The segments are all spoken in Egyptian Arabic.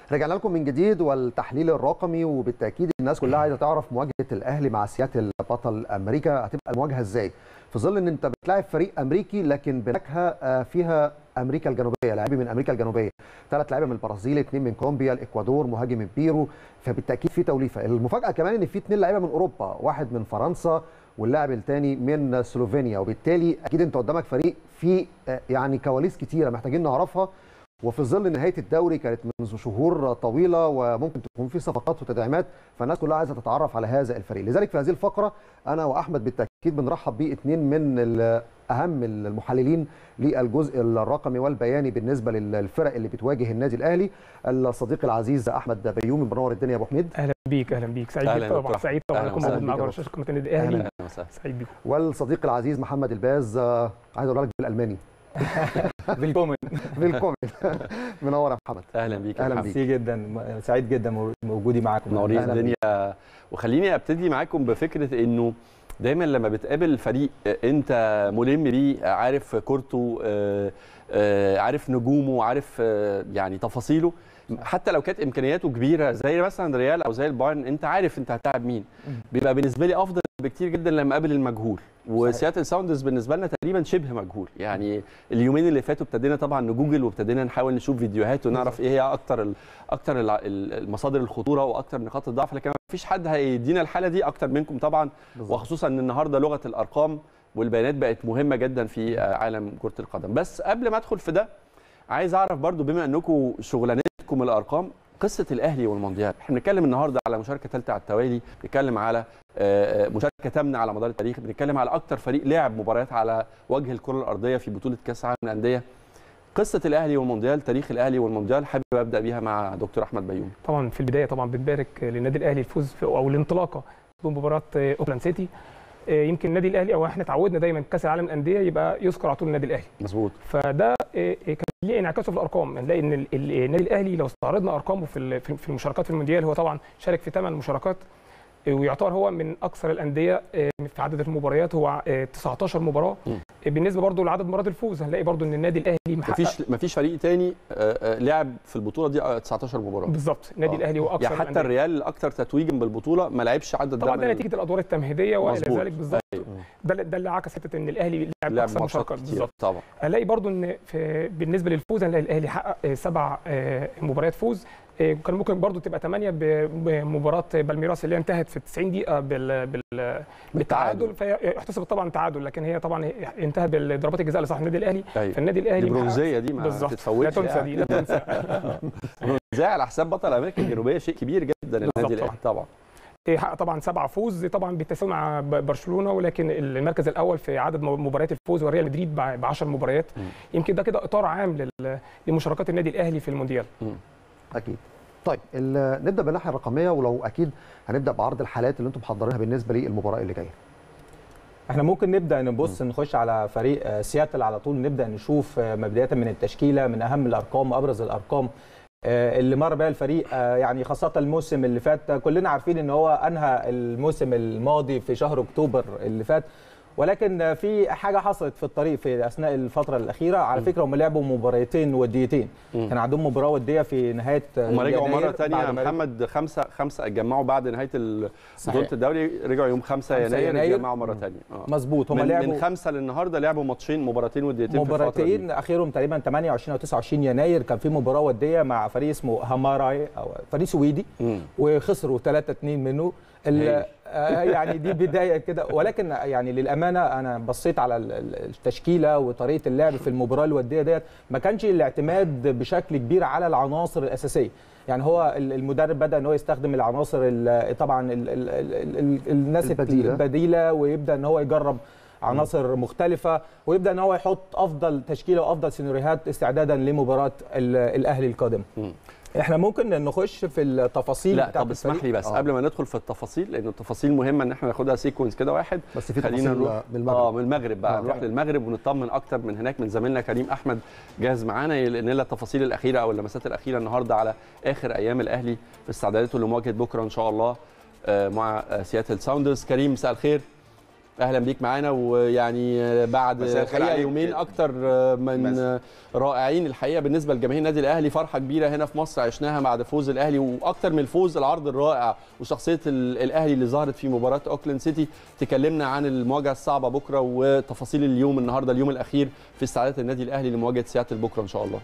رجعنا لكم من جديد والتحليل الرقمي وبالتاكيد الناس كلها عايزه تعرف مواجهه الاهلي مع سياتل بطل امريكا هتبقى المواجهه ازاي في ظل ان انت بتلاعب فريق امريكي لكن بنكهه فيها امريكا الجنوبيه لاعبين من امريكا الجنوبيه ثلاث لعيبه من البرازيل اثنين من كولومبيا الاكوادور مهاجم من بيرو فبالتاكيد في توليفه المفاجاه كمان ان في اثنين لعيبه من اوروبا واحد من فرنسا واللاعب الثاني من سلوفينيا وبالتالي اكيد انت قدامك فريق فيه يعني كواليس كتيره محتاجين نعرفها وفي ظل نهايه الدوري كانت منذ شهور طويله وممكن تكون في صفقات وتدعيمات فالناس كلها عايزه تتعرف على هذا الفريق لذلك في هذه الفقره انا واحمد بالتاكيد بنرحب باثنين من اهم المحللين للجزء الرقمي والبياني بالنسبه للفرق اللي بتواجه النادي الاهلي الصديق العزيز احمد بيومي منور الدنيا يا ابو حميد اهلا بيك اهلا بيك سعيد أهلا طبعا دكتور. سعيد طبعا أهلا اكون وسهلا موجود بيك معاك يا على شاشه قناه النادي الاهلي اهلا وسهلا سعيد بيكم والصديق العزيز محمد الباز آه، عايز اقول لك بالالماني بالكومنت بالكومنت منور يا محمد اهلا بيك يا أهلا محمد. بيك. ميرسي جدا م- سعيد جدا موجودي معاكم منورين أهلا الدنيا وخليني ابتدي معاكم بفكره انه دايما لما بتقابل فريق انت ملم بيه عارف كورته آه، آه، عارف نجومه عارف آه، يعني تفاصيله حتى لو كانت امكانياته كبيره زي مثلا ريال او زي البايرن انت عارف انت هتلاعب مين بيبقى بالنسبه لي افضل بكتير جدا لما اقابل المجهول وسياتل ساوندرز بالنسبه لنا تقريبا شبه مجهول يعني اليومين اللي فاتوا ابتدينا طبعا نجوجل وابتدينا نحاول نشوف فيديوهات ونعرف ايه هي اكتر ال اكتر ال- ال- المصادر الخطوره واكتر نقاط الضعف لكن ما فيش حد هيدينا الحاله دي اكتر منكم طبعا وخصوصا ان النهارده لغه الارقام والبيانات بقت مهمه جدا في آه، عالم كره القدم بس قبل ما ادخل في ده عايز اعرف برضو بما انكم شغلانتكم الارقام قصه الاهلي والمونديال احنا بنتكلم النهارده على مشاركه ثالثه على التوالي بنتكلم على آه، آه، مشاركه ثامنه على مدار التاريخ بنتكلم على اكتر فريق لعب مباريات على وجه الكره الارضيه في بطوله كاس العالم للانديه قصه الاهلي والمونديال تاريخ الاهلي والمونديال حابب ابدا بيها مع دكتور احمد بيومي طبعا في البدايه طبعا بنبارك للنادي الاهلي الفوز في او الانطلاقه بمباراه اوكلاند سيتي آه، يمكن النادي الاهلي او احنا اتعودنا دايما كاس العالم للانديه يبقى يذكر على طول النادي الاهلي مظبوط فده آه، آه، كان ليه انعكاسه في الارقام نلاقي ان ال- ال- النادي الاهلي لو استعرضنا ارقامه في ال- في في المشاركات في المونديال هو طبعا شارك في ثمان مشاركات آه، ويعتبر هو من اكثر الانديه آه، في عدد المباريات هو آه، 19 مباراه مم. آه، بالنسبه برضو لعدد مرات الفوز هنلاقي برضو ان النادي الاهلي محقق مفيش مفيش فريق تاني آه، آه، لعب في البطوله دي آه، 19 مباراه بالظبط النادي آه. الاهلي هو اكثر يعني حتى الأندية. الريال الاكثر تتويجا بالبطوله ما لعبش عدد طبعا من ده ال- نتيجه الادوار التمهيديه والى مظبوط. ذلك بالظبط أيوة. ده ده اللي عكس حته ان الاهلي لعب لعب اكثر ماتشات مشاركات كتير بالظبط طبعا هنلاقي برضو ان في بالنسبه للفوز هنلاقي الاهلي حقق آه، سبع آه، مباريات فوز آه، وكان ممكن برضو تبقى ثمانيه بمباراه بالميراس اللي هي انتهت في 90 دقيقه بال بال بالتعادل فهي احتسبت طبعا تعادل لكن هي طبعا انتهت بالضربات الجزاء لصالح النادي الاهلي أيوة. فالنادي دي الاهلي محقق- برونزيه دي ما بالظبط لا تتفوتش تنسى يعني. دي لا تنسى برونزيه على حساب بطل امريكا الجنوبيه شيء كبير جدا النادي بالظبط الاهلي طبعا إيه، حقق طبعا سبعة فوز طبعا بالتساوي مع ب- برشلونه ولكن المركز الاول في عدد م- مباريات الفوز وريال مدريد ب 10 مباريات مم. يمكن ده كده اطار عام لل- لمشاركات النادي الاهلي في المونديال اكيد طيب ال- نبدا بالناحيه الرقميه ولو اكيد هنبدا بعرض الحالات اللي انتم محضرينها بالنسبه للمباراه اللي جايه احنا ممكن نبدا نبص نخش على فريق آه، سياتل على طول نبدا نشوف آه، بدايه من التشكيله من اهم الارقام وابرز الارقام آه، اللي مر بها الفريق آه، يعني خاصه الموسم اللي فات آه، كلنا عارفين ان هو انهى الموسم الماضي في شهر اكتوبر اللي فات ولكن آه، في حاجه حصلت في الطريق في اثناء الفتره الاخيره على فكره هم لعبوا مباراتين وديتين مم. كان عندهم مباراه وديه في نهايه آه، هم رجعوا يناير مره ثانيه بعد يا ما محمد خمسه خمسه اتجمعوا بعد نهايه ال- صحيح. بطوله الدوري رجعوا يوم 5 5 يناير يناير. اتجمعوا مره ثانيه مظبوط هم من, لعبوا من خمسه للنهارده لعبوا ماتشين مباراتين وديتين في الفترة دي. مباراتين اخرهم تقريبا 28 او 29 يناير كان في مباراه وديه مع فريق اسمه هاماراي او فريق سويدي مم. وخسروا 3 2 منه ال- هايل. آه، يعني دي بدايه كده ولكن يعني للامانه انا بصيت على ال- ال- التشكيله وطريقه اللعب في المباراه الوديه ديت ما كانش الاعتماد بشكل كبير على العناصر الاساسيه يعني هو ال- المدرب بدا ان هو يستخدم العناصر ال- طبعا ال ال ال ال الناس البديلة. البديله ويبدا ان هو يجرب عناصر مختلفه ويبدا ان هو يحط افضل تشكيله وافضل سيناريوهات استعدادا لمباراه ال- الاهلي القادمه مم. احنا ممكن نخش في التفاصيل لا بتاعت طب اسمح الفريق. لي بس آه. قبل ما ندخل في التفاصيل لان التفاصيل مهمه ان احنا ناخدها سيكونس كده واحد بس في خلينا تفاصيل نروح من اه المغرب من المغرب بقى آه. نروح للمغرب ونطمن اكتر من هناك من زميلنا كريم احمد جاهز معانا لان لنا التفاصيل الاخيره او اللمسات الاخيره النهارده على اخر ايام الاهلي في استعداداته لمواجهه بكره ان شاء الله آه، مع آه، سياتل ساوندرز كريم مساء الخير اهلا بيك معانا ويعني بعد مساء الخير الحقيقه عليك. يومين اكتر من مس- رائعين الحقيقه بالنسبه لجماهير النادي الاهلي فرحه كبيره هنا في مصر عشناها بعد فوز الاهلي واكتر من الفوز العرض الرائع وشخصيه ال- الاهلي اللي ظهرت في مباراه اوكلاند سيتي تكلمنا عن المواجهه الصعبه بكره وتفاصيل اليوم النهارده اليوم الاخير في استعدادات النادي الاهلي لمواجهه سياتل بكره ان شاء الله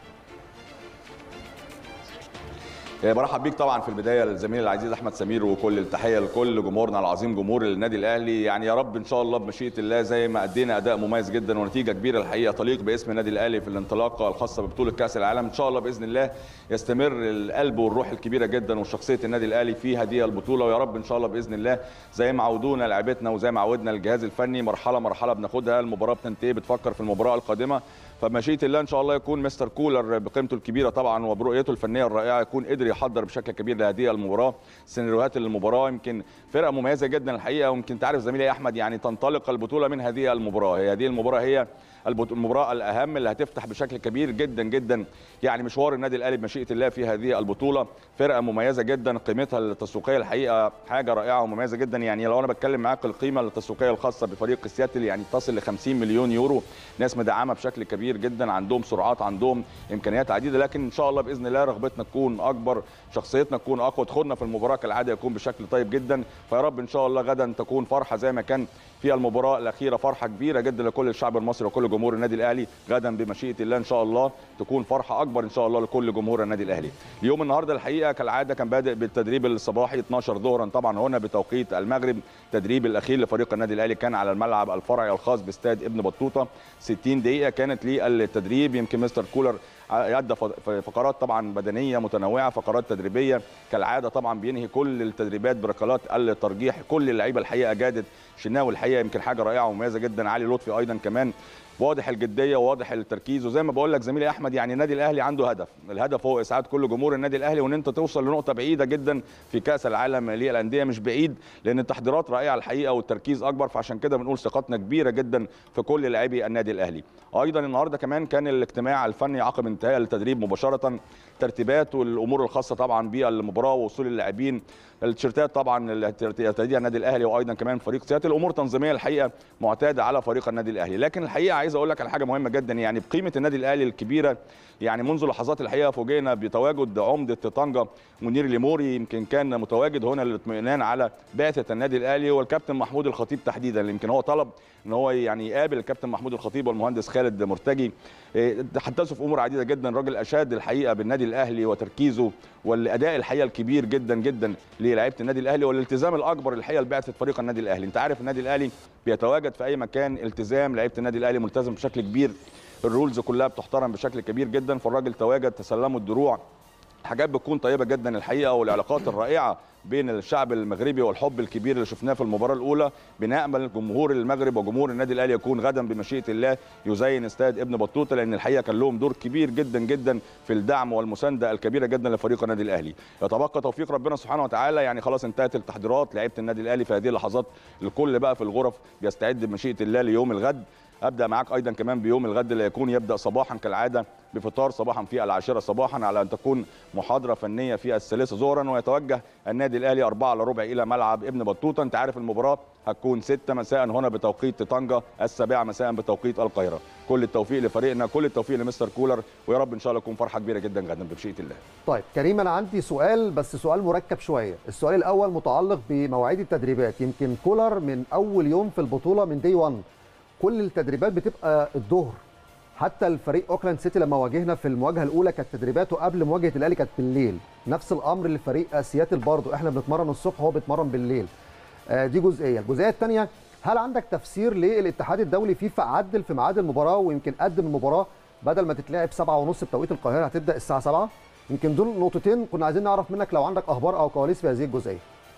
آه، برحب بيك طبعا في البدايه الزميل العزيز احمد سمير وكل التحيه لكل جمهورنا العظيم جمهور النادي الاهلي يعني يا رب ان شاء الله بمشيئه الله زي ما ادينا اداء مميز جدا ونتيجه كبيره الحقيقه تليق باسم النادي الاهلي في الانطلاقه الخاصه ببطوله كاس العالم ان شاء الله باذن الله يستمر القلب والروح الكبيره جدا وشخصيه النادي الاهلي في هذه البطوله ويا رب ان شاء الله باذن الله زي ما عودونا لعيبتنا وزي ما عودنا الجهاز الفني مرحله مرحله بناخدها المباراه بتنتهي بتفكر في المباراه القادمه فمشيئه الله ان شاء الله يكون مستر كولر بقيمته الكبيره طبعا وبرؤيته الفنيه الرائعه يكون قدر يحضر بشكل كبير لهذه المباراه سيناريوهات المباراه يمكن فرقه مميزه جدا الحقيقه ويمكن تعرف زميلي احمد يعني تنطلق البطوله من هذه المباراه هي هذه المباراه هي البط- المباراه الاهم اللي هتفتح بشكل كبير جدا جدا يعني مشوار النادي الاهلي بمشيئه الله في هذه البطوله فرقه مميزه جدا قيمتها التسويقيه الحقيقه حاجه رائعه ومميزه جدا يعني لو انا بتكلم معاك القيمه التسويقيه الخاصه بفريق سياتل يعني تصل ل 50 مليون يورو ناس مدعمه بشكل كبير جدا عندهم سرعات عندهم امكانيات عديده لكن ان شاء الله باذن الله رغبتنا تكون اكبر شخصيتنا تكون اقوى دخولنا في المباراه كالعاده يكون بشكل طيب جدا فيا رب ان شاء الله غدا تكون فرحه زي ما كان في المباراه الاخيره فرحه كبيره جدا لكل الشعب المصري وكل جمهور النادي الاهلي غدا بمشيئه الله ان شاء الله تكون فرحه اكبر ان شاء الله لكل جمهور النادي الاهلي اليوم النهارده الحقيقه كالعاده كان بادئ بالتدريب الصباحي 12 ظهرا طبعا هنا بتوقيت المغرب التدريب الاخير لفريق النادي الاهلي كان على الملعب الفرعي الخاص باستاد ابن بطوطه 60 دقيقه كانت للتدريب يمكن مستر كولر يدى فقرات طبعا بدنيه متنوعه فقرات تدريبيه كالعاده طبعا بينهي كل التدريبات بركلات الترجيح كل اللعيبه الحقيقه جادت شناوي الحقيقه يمكن حاجه رائعه ومميزه جدا علي لطفي ايضا كمان واضح الجديه وواضح التركيز وزي ما بقول لك زميلي احمد يعني النادي الاهلي عنده هدف الهدف هو اسعاد كل جمهور النادي الاهلي وان انت توصل لنقطه بعيده جدا في كاس العالم للانديه مش بعيد لان التحضيرات رائعه الحقيقه والتركيز اكبر فعشان كده بنقول ثقتنا كبيره جدا في كل لاعبي النادي الاهلي ايضا النهارده كمان كان الاجتماع الفني عقب انتهاء التدريب مباشره ترتيبات والامور الخاصه طبعا بالمباراه ووصول اللاعبين التيشيرتات طبعا اللي هترتديها النادي الاهلي وايضا كمان فريق سياتل امور تنظيميه الحقيقه معتاده على فريق النادي الاهلي لكن الحقيقه عايز اقول لك على حاجه مهمه جدا يعني بقيمه النادي الاهلي الكبيره يعني منذ لحظات الحقيقه فوجئنا بتواجد عمده طنجه منير ليموري يمكن كان متواجد هنا للاطمئنان على بعثه النادي الاهلي والكابتن محمود الخطيب تحديدا يمكن هو طلب ان هو يعني يقابل الكابتن محمود الخطيب والمهندس خالد مرتجي تحدثوا في امور عديده جدا راجل اشاد الحقيقه بالنادي الاهلي وتركيزه والاداء الحقيقه الكبير جدا جدا للاعيبه النادي الاهلي والالتزام الاكبر الحقيقه لبعثه فريق النادي الاهلي انت عارف النادي الاهلي بيتواجد في اي مكان التزام لعيبه النادي الاهلي ملتزم بشكل كبير الرولز كلها بتحترم بشكل كبير جدا فالراجل تواجد تسلموا الدروع حاجات بتكون طيبه جدا الحقيقه والعلاقات الرائعه بين الشعب المغربي والحب الكبير اللي شفناه في المباراه الاولى بنامل جمهور المغرب وجمهور النادي الاهلي يكون غدا بمشيئه الله يزين استاد ابن بطوطه لان الحقيقه كان لهم دور كبير جدا جدا في الدعم والمسانده الكبيره جدا لفريق النادي الاهلي يتبقى توفيق ربنا سبحانه وتعالى يعني خلاص انتهت التحضيرات لعيبه النادي الاهلي في هذه اللحظات الكل بقى في الغرف بيستعد بمشيئه الله ليوم الغد ابدا معاك ايضا كمان بيوم الغد اللي يكون يبدا صباحا كالعاده بفطار صباحا في العاشره صباحا على ان تكون محاضره فنيه في الثالثه ظهرا ويتوجه النادي الاهلي أربعة الا ربع الى ملعب ابن بطوطه انت عارف المباراه هتكون 6 مساء هنا بتوقيت طنجه السابعه مساء بتوقيت القاهره كل التوفيق لفريقنا كل التوفيق لمستر كولر ويا رب ان شاء الله تكون فرحه كبيره جدا غدا بمشيئه الله طيب كريم انا عندي سؤال بس سؤال مركب شويه السؤال الاول متعلق بمواعيد التدريبات يمكن كولر من اول يوم في البطوله من دي 1 كل التدريبات بتبقى الظهر حتى الفريق اوكلاند سيتي لما واجهنا في المواجهه الاولى كانت تدريباته قبل مواجهه الاهلي كانت بالليل نفس الامر لفريق سياتل برضه احنا بنتمرن الصبح وهو بيتمرن بالليل آه دي جزئيه الجزئيه الثانيه هل عندك تفسير ليه الاتحاد الدولي فيفا عدل في ميعاد المباراه ويمكن قدم المباراه بدل ما تتلعب 7:30 بتوقيت القاهره هتبدا الساعه 7 يمكن دول نقطتين كنا عايزين نعرف منك لو عندك اخبار او كواليس في هذه الجزئيه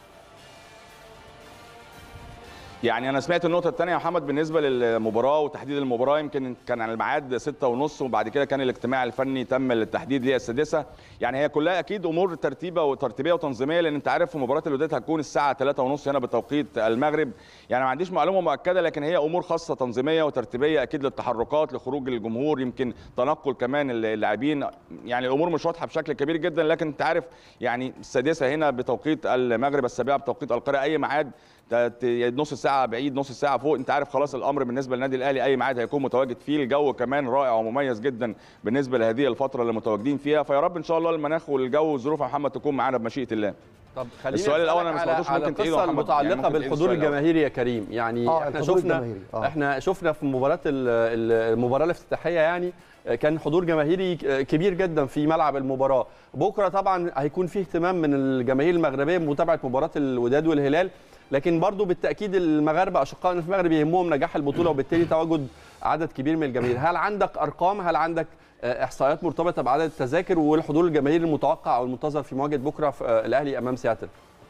يعني انا سمعت النقطه الثانيه يا محمد بالنسبه للمباراه وتحديد المباراه يمكن كان على الميعاد 6 ونص وبعد كده كان الاجتماع الفني تم التحديد للسادسه يعني هي كلها اكيد امور ترتيبه وترتيبيه وتنظيميه لان انت عارف مباراه الوداد هتكون الساعه 3 ونص هنا بتوقيت المغرب يعني ما عنديش معلومه مؤكده لكن هي امور خاصه تنظيميه وترتيبيه اكيد للتحركات لخروج الجمهور يمكن تنقل كمان اللاعبين يعني الامور مش واضحه بشكل كبير جدا لكن انت عارف يعني السادسه هنا بتوقيت المغرب السابعه بتوقيت القاهره اي ميعاد ت- ت- نص ساعه بعيد نص ساعه فوق انت عارف خلاص الامر بالنسبه للنادي الاهلي اي ميعاد هيكون متواجد فيه الجو كمان رائع ومميز جدا بالنسبه لهذه الفتره اللي متواجدين فيها فيا رب ان شاء الله المناخ والجو والظروف يا محمد تكون معانا بمشيئه الله طب خليني السؤال الأول أسألك أنا ما على- سمعتوش، على ممكن تعيده يا القصه محمد؟ يعني المتعلقه ممكن تعيد بالحضور السؤال الأول. الجماهيري يا كريم يعني آه، احنا الحضور شفنا الجماهيري، آه. احنا شفنا في مباراه ال- ال- المباراه الافتتاحيه يعني كان حضور جماهيري كبير جدا في ملعب المباراه بكره طبعا هيكون فيه اهتمام من الجماهير المغربيه بمتابعه مباراه الوداد والهلال لكن برضو بالتاكيد المغاربه اشقائنا في المغرب يهمهم نجاح البطوله وبالتالي تواجد عدد كبير من الجماهير هل عندك ارقام هل عندك آه، احصائيات مرتبطه بعدد التذاكر والحضور الجماهيري المتوقع او المنتظر في مواجهه بكره في آه، الاهلي امام سياتل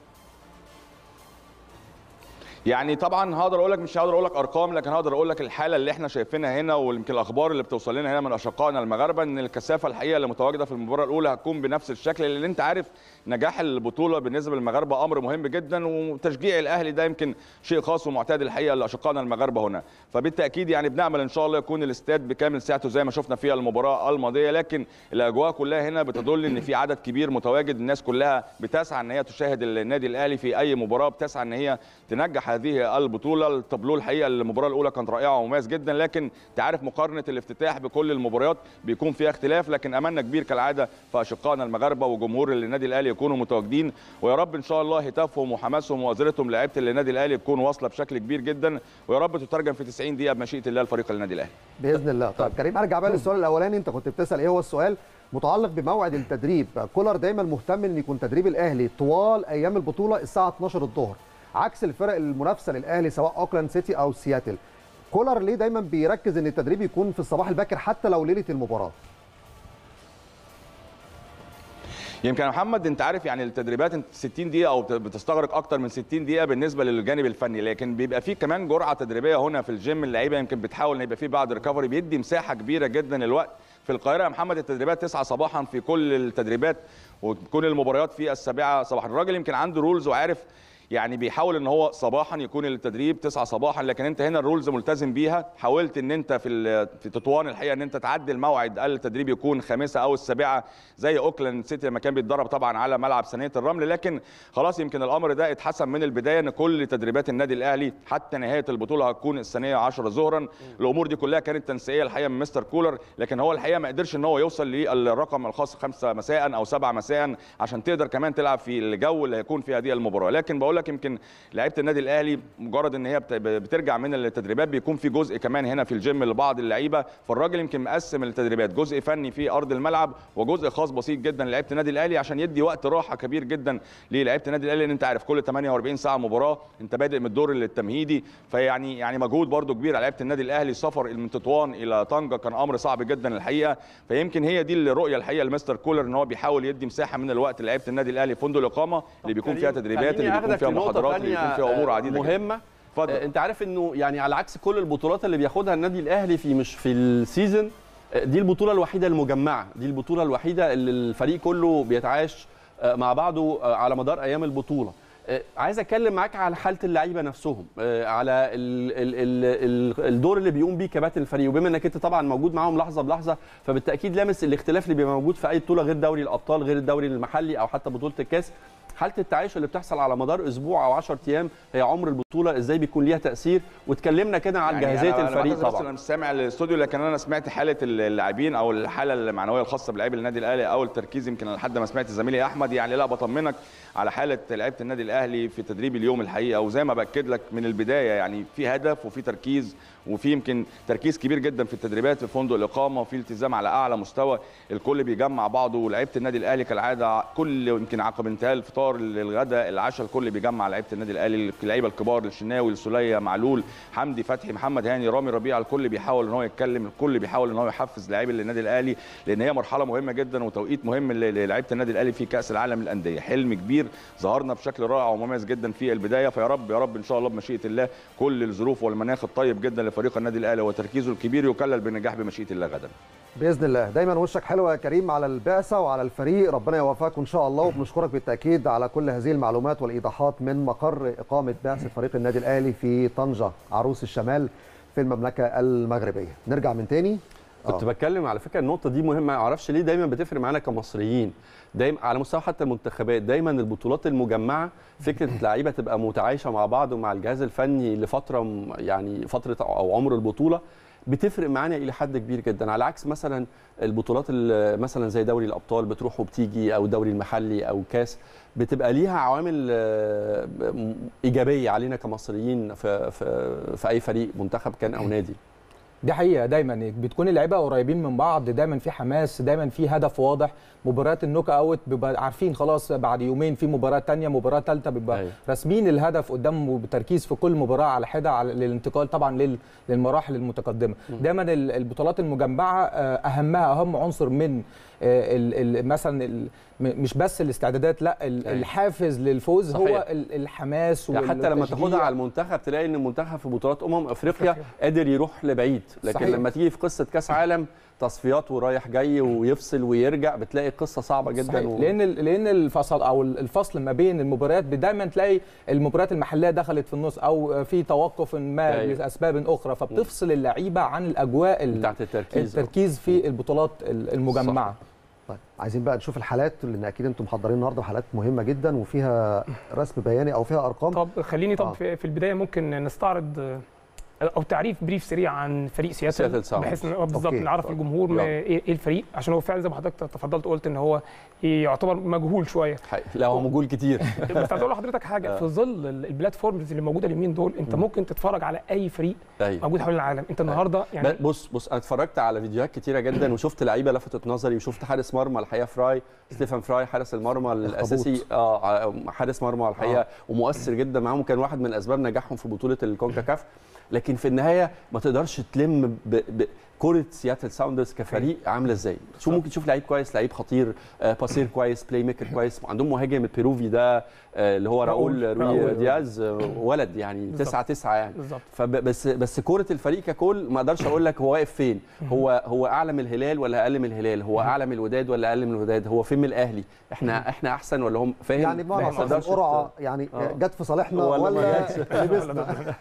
يعني طبعا هقدر اقول لك مش هقدر اقول لك ارقام لكن هقدر اقول لك الحاله اللي احنا شايفينها هنا ويمكن الاخبار اللي بتوصل لنا هنا من اشقائنا المغاربه ان الكثافه الحقيقه اللي متواجده في المباراه الاولى هتكون بنفس الشكل لان انت عارف نجاح البطوله بالنسبه للمغاربه امر مهم جدا وتشجيع الاهلي ده يمكن شيء خاص ومعتاد الحقيقه لاشقائنا المغاربه هنا فبالتاكيد يعني بنامل ان شاء الله يكون الاستاد بكامل سعته زي ما شفنا في المباراه الماضيه لكن الاجواء كلها هنا بتدل ان في عدد كبير متواجد الناس كلها بتسعى ان هي تشاهد النادي الاهلي في اي مباراه بتسعى ان هي تنجح هذه البطوله التابلو الحقيقه المباراه الاولى كانت رائعه ومميز جدا لكن تعرف مقارنه الافتتاح بكل المباريات بيكون فيها اختلاف لكن املنا كبير كالعاده في اشقائنا المغاربه وجمهور النادي الاهلي يكونوا متواجدين ويا رب ان شاء الله هتافهم وحماسهم ووزيرتهم لعيبه النادي الاهلي تكون واصله بشكل كبير جدا ويا رب تترجم في 90 دقيقه بمشيئه الله لفريق النادي الاهلي باذن الله طيب كريم ارجع بقى للسؤال الاولاني انت كنت بتسال ايه هو السؤال متعلق بموعد التدريب كولر دايما مهتم ان يكون تدريب الاهلي طوال ايام البطوله الساعه 12 الظهر عكس الفرق المنافسه للاهلي سواء اوكلاند سيتي او سياتل كولر ليه دايما بيركز ان التدريب يكون في الصباح الباكر حتى لو ليله المباراه يمكن يا محمد انت عارف يعني التدريبات انت 60 دقيقه او بتستغرق اكتر من 60 دقيقه بالنسبه للجانب الفني لكن بيبقى في كمان جرعه تدريبيه هنا في الجيم اللعيبه يمكن بتحاول ان يبقى في بعض ريكفري بيدي مساحه كبيره جدا الوقت في القاهره يا محمد التدريبات 9 صباحا في كل التدريبات وتكون المباريات في السابعه صباحا الراجل يمكن عنده رولز وعارف يعني بيحاول ان هو صباحا يكون التدريب 9 صباحا لكن انت هنا الرولز ملتزم بيها حاولت ان انت في ال- في تطوان الحقيقه ان انت تعدل موعد التدريب يكون خامسه او السابعه زي اوكلاند سيتي لما كان بيتدرب طبعا على ملعب ثانيه الرمل لكن خلاص يمكن الامر ده اتحسن من البدايه ان كل تدريبات النادي الاهلي حتى نهايه البطوله هتكون الثانيه 10 ظهرا الامور دي كلها كانت تنسيقيه الحقيقه من مستر كولر لكن هو الحقيقه ما قدرش ان هو يوصل للرقم الخاص 5 مساء او 7 مساء عشان تقدر كمان تلعب في الجو اللي هيكون في هذه المباراه لكن بقول لك يمكن لعيبه النادي الاهلي مجرد ان هي بت- بترجع من التدريبات بيكون في جزء كمان هنا في الجيم لبعض اللعيبه فالراجل يمكن مقسم التدريبات جزء فني في ارض الملعب وجزء خاص بسيط جدا لعيبه النادي الاهلي عشان يدي وقت راحه كبير جدا للعيبه النادي الاهلي لان انت عارف كل 48 ساعه مباراه انت بادئ من الدور التمهيدي فيعني يعني مجهود برده كبير على لعيبه النادي الاهلي السفر من تطوان الى طنجه كان امر صعب جدا الحقيقه فيمكن هي دي الرؤيه الحقيقه لمستر كولر ان هو بيحاول يدي مساحه من الوقت لعيبه النادي الاهلي في فندق الاقامه اللي بيكون فيها كريم، تدريبات خليني اللي بيكون أخدك فيها لنقطة محاضرات اللي تانية، بيكون فيها امور آه، عديده جداً. مهمه اتفضل. آه، انت عارف انه يعني على عكس كل البطولات اللي بياخدها النادي الاهلي في مش في السيزون آه، دي البطوله الوحيده المجمعه دي البطوله الوحيده اللي الفريق كله بيتعايش آه، مع بعضه آه، على مدار ايام البطوله آه، عايز اتكلم معاك على حاله اللعيبه نفسهم آه، على ال ال ال ال الدور اللي بيقوم بيه كباتن الفريق وبما انك انت طبعا موجود معاهم لحظه بلحظه فبالتاكيد لامس الاختلاف اللي بيبقى موجود في اي بطوله غير دوري الابطال غير الدوري المحلي او حتى بطوله الكاس حاله التعايش اللي بتحصل على مدار اسبوع او 10 ايام هي عمر البطوله ازاي بيكون ليها تاثير واتكلمنا كده عن يعني جاهزيه أنا- أنا الفريق بعتذر بس طبعا انا مش سامع الاستوديو لكن انا سمعت حاله اللاعبين او الحاله المعنويه الخاصه بلاعبي النادي الاهلي او التركيز يمكن لحد ما سمعت زميلي احمد يعني لا بطمنك على حاله لعيبه النادي الاهلي في تدريب اليوم الحقيقه وزي ما باكد لك من البدايه يعني في هدف وفي تركيز وفي يمكن تركيز كبير جدا في التدريبات في فندق الاقامه وفي التزام على اعلى مستوى الكل بيجمع بعضه ولعيبه النادي الاهلي كالعاده كل يمكن عقب انتهاء الفطار الغداء العشاء الكل بيجمع لعيبه النادي الاهلي اللعيبه الكبار الشناوي السوليه معلول حمدي فتحي محمد هاني رامي ربيعه الكل بيحاول ان هو يتكلم الكل بيحاول ان هو يحفز لاعبي النادي الاهلي لان هي مرحله مهمه جدا وتوقيت مهم للاعيبه النادي الاهلي في كاس العالم للانديه حلم كبير ظهرنا بشكل رائع ومميز جدا في البدايه فيا رب يا رب ان شاء الله بمشيئه الله كل الظروف والمناخ الطيب جدا لفريق النادي الاهلي وتركيزه الكبير يكلل بالنجاح بمشيئه الله غدا باذن الله دايما وشك حلو يا كريم على البعثه وعلى الفريق ربنا يوفقك ان شاء الله وبنشكرك بالتاكيد على كل هذه المعلومات والايضاحات من مقر اقامه بعثه فريق النادي الاهلي في طنجه عروس الشمال في المملكه المغربيه نرجع من تاني كنت آه. بتكلم على فكره النقطه دي مهمه ما اعرفش ليه دايما بتفرق معانا كمصريين دايما على مستوى حتى المنتخبات دايما البطولات المجمعه فكره لعيبه تبقى متعايشه مع بعض ومع الجهاز الفني لفتره م- يعني فتره او عمر البطوله بتفرق معانا الى حد كبير جدا على عكس مثلا البطولات ال- مثلا زي دوري الابطال بتروح وبتيجي او الدوري المحلي او كاس بتبقى ليها عوامل آه، م- ايجابيه علينا كمصريين في في في اي فريق منتخب كان او نادي دي حقيقه دايما بتكون اللعيبه قريبين من بعض دايما في حماس دايما في هدف واضح مباريات النوك اوت بيبقى عارفين خلاص بعد يومين في مباراه تانية مباراه ثالثه بيبقى أيوة. راسمين الهدف قدام بتركيز في كل مباراه على حده على للانتقال طبعا لل- للمراحل المتقدمه دايما ال- البطولات المجمعه آه، اهمها اهم عنصر من آه، ال- ال- مثلا ال- م- مش بس الاستعدادات لا ال- أيوة. الحافز للفوز هو صحيح. ال- الحماس يعني حتى لما والتشجيع. تاخدها على المنتخب تلاقي ان المنتخب في بطولات امم افريقيا أفريقيا. قادر يروح لبعيد لكن صحيح. لما تيجي في قصه كاس عالم تصفيات ورايح جاي ويفصل ويرجع بتلاقي قصه صعبه جدا صحيح. و... لان ال- لان الفصل او الفصل ما بين المباريات دايما تلاقي المباريات المحليه دخلت في النص او في توقف ما أيوة. لاسباب اخرى فبتفصل اللعيبه عن الاجواء ال- بتاعت التركيز التركيز في البطولات ال- المجمعه طيب عايزين بقى نشوف الحالات لان اكيد انتم محضرين النهارده حالات مهمه جدا وفيها رسم بياني او فيها ارقام طب خليني طب آه. في في البدايه ممكن نستعرض آه، او تعريف بريف سريع عن فريق سياتل سياتل ساوندز. بحيث ان آه، بالظبط أوكي. نعرف طب. الجمهور ما- يلا. ايه إيه الفريق عشان هو فعلا زي ما حضرتك تفضلت قلت ان هو يعتبر مجهول شويه حقيقي. لا هو مجهول كتير بس عايز اقول لحضرتك حاجه في ظل ال- البلاتفورمز اللي موجوده اليومين دول انت ممكن تتفرج على اي فريق ايوه موجود حول العالم انت النهارده يعني ب- بص بص انا اتفرجت على فيديوهات كتيره جدا وشفت لعيبه لفتت نظري وشفت حارس مرمى الحقيقه فراي ستيفان فراي حارس المرمى الاساسي اه ع- حارس مرمى الحقيقه آه. ومؤثر جدا معاهم وكان واحد من اسباب نجاحهم في بطوله الكونكاكاف لكن في النهايه ما تقدرش تلم ب... ب... كرة سياتل ساوندرز كفريق عامله ازاي؟ شو ممكن تشوف لعيب كويس، لعيب خطير، آه باسير كويس، بلاي ميكر كويس، عندهم مهاجم البيروفي ده آه اللي هو راؤول راؤول. روي راؤول. دياز آه ولد يعني بالظبط. 9 9 يعني بالظبط فبس بس كوره الفريق ككل ما اقدرش اقول لك هو واقف فين هو هو اعلى من الهلال ولا اقل من الهلال هو اعلى من الوداد ولا اقل من الوداد هو فين من الاهلي احنا احنا احسن ولا هم فاهم يعني بمعنى ما اصح تقدرش القرعه يعني آه. جت في صالحنا ولا ما ولا جاتش. لبسنا